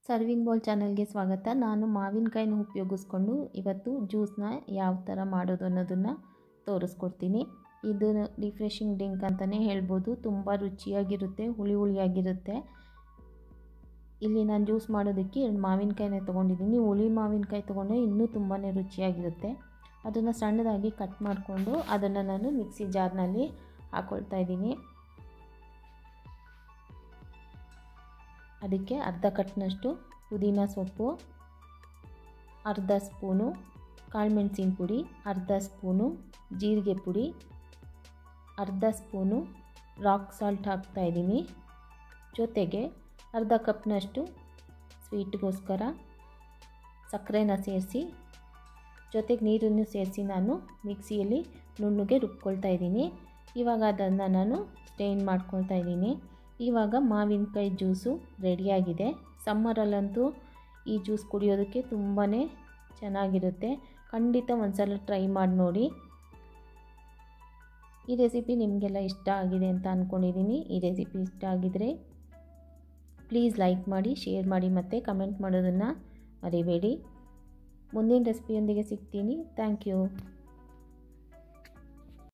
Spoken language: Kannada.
ಸರ್ವಿಂಗ್ ಬೌಲ್ ಚಾನಲ್ಗೆ ಸ್ವಾಗತ ನಾನು ಮಾವಿನಕಾಯಿನ ಉಪಯೋಗಿಸ್ಕೊಂಡು ಇವತ್ತು ಜ್ಯೂಸ್ನ ಯಾವ ಥರ ಮಾಡೋದು ಅನ್ನೋದನ್ನು ತೋರಿಸ್ಕೊಡ್ತೀನಿ ಇದು ರಿಫ್ರೆಶಿಂಗ್ ಡ್ರಿಂಕ್ ಅಂತಲೇ ಹೇಳ್ಬೋದು ತುಂಬ ರುಚಿಯಾಗಿರುತ್ತೆ ಹುಳಿ ಹುಳಿಯಾಗಿರುತ್ತೆ ಇಲ್ಲಿ ನಾನು ಜ್ಯೂಸ್ ಮಾಡೋದಕ್ಕೆ ಎರಡು ಮಾವಿನಕಾಯಿನ ತೊಗೊಂಡಿದ್ದೀನಿ ಹುಳಿ ಮಾವಿನಕಾಯಿ ತೊಗೊಂಡ್ರೆ ಇನ್ನೂ ತುಂಬಾ ರುಚಿಯಾಗಿರುತ್ತೆ ಅದನ್ನು ಸಣ್ಣದಾಗಿ ಕಟ್ ಮಾಡಿಕೊಂಡು ಅದನ್ನು ನಾನು ಮಿಕ್ಸಿ ಜಾರ್ನಲ್ಲಿ ಹಾಕ್ಕೊಳ್ತಾ ಇದ್ದೀನಿ ಅದಕ್ಕೆ ಅರ್ಧ ಕಟ್ನಷ್ಟು ಪುದೀನ ಸೊಪ್ಪು ಅರ್ಧ ಸ್ಪೂನು ಕಾಳುಮೆಣಸಿನ ಪುಡಿ ಅರ್ಧ ಸ್ಪೂನು ಜೀರಿಗೆ ಪುಡಿ ಅರ್ಧ ಸ್ಪೂನು ರಾಕ್ ಸಾಲ್ಟ್ ಹಾಕ್ತಾಯಿದ್ದೀನಿ ಜೊತೆಗೆ ಅರ್ಧ ಕಪ್ನಷ್ಟು ಸ್ವೀಟ್ಗೋಸ್ಕರ ಸಕ್ಕರೆನ ಸೇರಿಸಿ ಜೊತೆಗೆ ನೀರನ್ನು ಸೇರಿಸಿ ನಾನು ಮಿಕ್ಸಿಯಲ್ಲಿ ನುಣ್ಣಗೆ ರುಬ್ಕೊಳ್ತಾ ಇದ್ದೀನಿ ಇವಾಗ ಅದನ್ನು ನಾನು ಸ್ಟೇನ್ ಮಾಡ್ಕೊಳ್ತಾ ಇದ್ದೀನಿ ಇವಾಗ ಮಾವಿನಕಾಯಿ ಜ್ಯೂಸು ರೆಡಿಯಾಗಿದೆ ಸಮ್ಮರಲ್ಲಂತೂ ಈ ಜ್ಯೂಸ್ ಕುಡಿಯೋದಕ್ಕೆ ತುಂಬಾ ಚೆನ್ನಾಗಿರುತ್ತೆ ಖಂಡಿತ ಒಂದ್ಸಲ ಟ್ರೈ ಮಾಡಿ ನೋಡಿ ಈ ರೆಸಿಪಿ ನಿಮಗೆಲ್ಲ ಇಷ್ಟ ಆಗಿದೆ ಅಂತ ಅಂದ್ಕೊಂಡಿದ್ದೀನಿ ಈ ರೆಸಿಪಿ ಇಷ್ಟ ಆಗಿದರೆ ಪ್ಲೀಸ್ ಲೈಕ್ ಮಾಡಿ ಶೇರ್ ಮಾಡಿ ಮತ್ತು ಕಮೆಂಟ್ ಮಾಡೋದನ್ನು ಮರಿಬೇಡಿ ಮುಂದಿನ ರೆಸಿಪಿಯೊಂದಿಗೆ ಸಿಗ್ತೀನಿ ಥ್ಯಾಂಕ್ ಯು